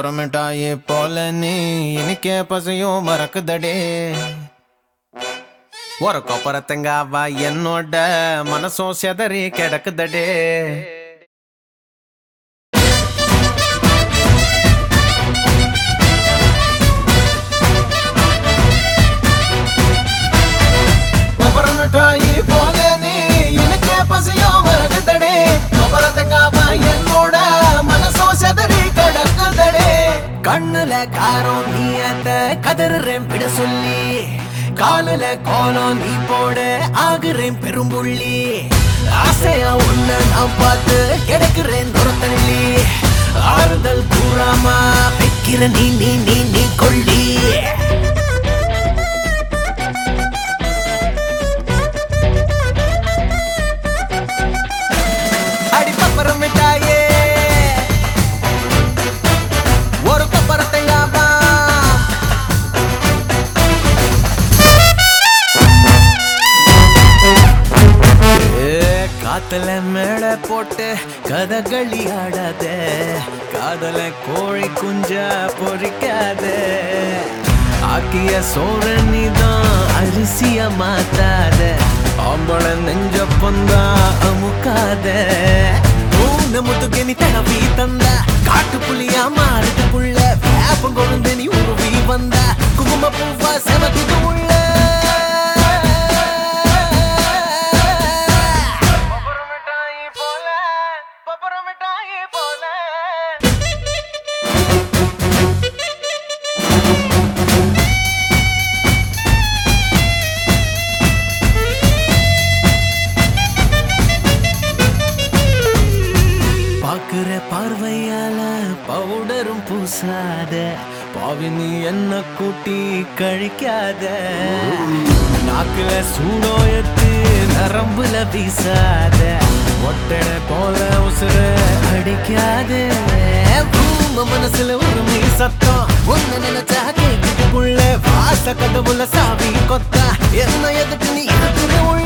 பப்பர மிட்டாயி போல நீ இனிக்கே பசையும் மறக்குதடே ஒரு கொப்பரத்தங்காவா என்னோட மனசும் செதறி கிடக்குதடே கொப்பர மிட்டாயி போல நீ இனிக்கே பசையும் மறக்குதடே கொப்பரத்தங்காவா என்னோட மனசும் செதறி கிடக்குதடே கண்ணுல காரம் நீ அந்த கதறேன் பிட சொல்லி காலுல கோலம் நீ போட ஆகுறேன் பெரும்புள்ளி ஆசையா உன்ன நான் பார்த்து கிடைக்கிறேன் துரத்தள்ளி ஆறுதல் கூறாம வைக்கிற நீ நீ நீ நீ கொள்ளி அடி பப்பரம் மிட்டாயே ஒரு பப்பரத்தையாமா காத்துல மேட போட்டு கதகளி ஆடாத காதல கோழி குஞ்ச பொறிக்காத ஆக்கிய சோற நீதான் அரிசிய மாத்தாத ஆம்பள நெஞ்ச பொந்தா அமுக்காத மூணு முதுகு நீ தடவி தந்த காட்டு புலியா மாறுது புள்ள வேப்பம் கொழுந்து நீ உருவி வந்த குங்கும பூவா செவக்குது உள்ள பாக்குற பார்வையால பவுடரும் பூசாத பாவி நீ என்ன கூட்டி கழிக்காத நாக்குல சூடோயத்து நரம்புல வீசாத ஒட்டடை போல உசுர அடிக்காத பூம மனசுல ஒரு மீ சத்தம் ஒன்னு நினைச்சா கேக்குதுக்குள்ள வாச கதவுல சாவி கொத்தா என்ன எதுக்கு நீ இருக்கிற உள்ள